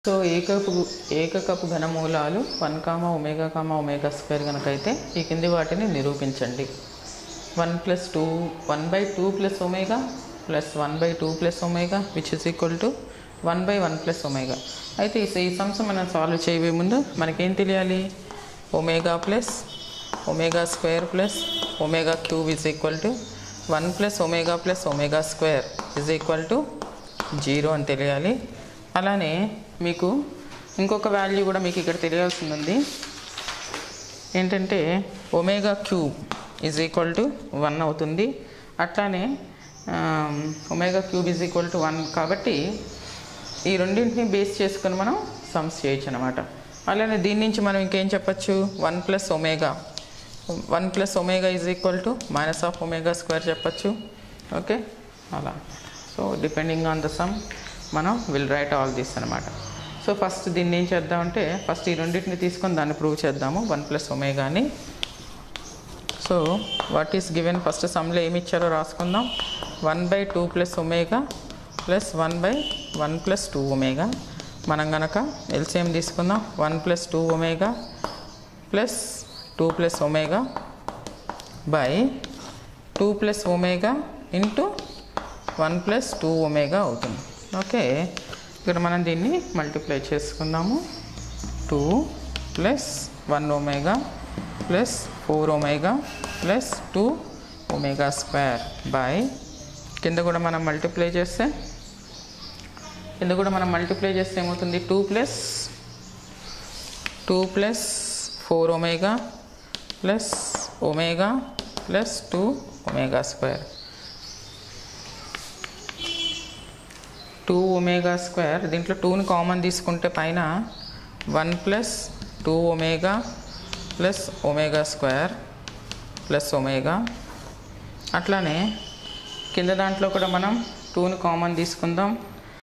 so ఏకపు ఏకకపు ఘనమూలాలు one comma omega comma omega square కనుక అయితే ఈ కింది వాటిని నిరూపించండి one plus two one by two plus omega plus one by two plus omega which is equal to one by one plus omega అయితే ఈ ఈ సమ్స్ మనం సాల్వ్ చేయబోయే ముందు మనకేం తెలియాలి omega plus omega square plus omega cube is equal to one plus omega plus omega square is equal to zero అని తెలియాలి అలానే మీకు ఇంకొక వాల్యూ కూడా మీకు ఇక్కడ తెలియాల్సి ఉంది ఏంటంటే omega cube is equal to one అవుతుంది అట్లానే omega cube is equal to one కాబట్టి ఈ రెండింటిని బేస్ చేసుకొని మనం సమ్స్ చేయొచ్చు అనమాట అలానే దీని నుంచి మనం ఇంకేం చెప్పచ్చు one plus omega one plus omega is equal to minus of omega square చెప్పచ్చు ఓకే అలా so depending on the sum మనం విల్ రైట్ ఆల్ దిస్ అనమాట సో ఫస్ట్ దీన్ని ఏం చేద్దామంటే ఫస్ట్ ఈ రెండింటిని తీసుకొని దాన్ని ప్రూవ్ చేద్దాము వన్ ప్లస్ ఒమేగాని so what is given first సమ్లో ఏమి ఇచ్చారో రాసుకుందాం one by two plus omega plus one by one plus two omega మనం గనక ఎల్సిఎం తీసుకుందాం one plus two omega plus two plus omega by two plus omega into one plus two omega అవుతుంది okay ఇక్కడ మనం దీన్ని multiply చేసుకుందాము two plus one omega plus four omega plus two omega square by కింద కూడా మనం multiply చేస్తే కింద కూడా మనం మల్టిప్లై చేస్తే ఏమవుతుంది two plus two plus four omega plus omega plus two omega square two omega square దీంట్లో టూని కామన్ తీసుకుంటే పైన one plus two omega plus omega square plus omega అట్లానే కింద దాంట్లో కూడా మనం టూని కామన్ తీసుకుందాం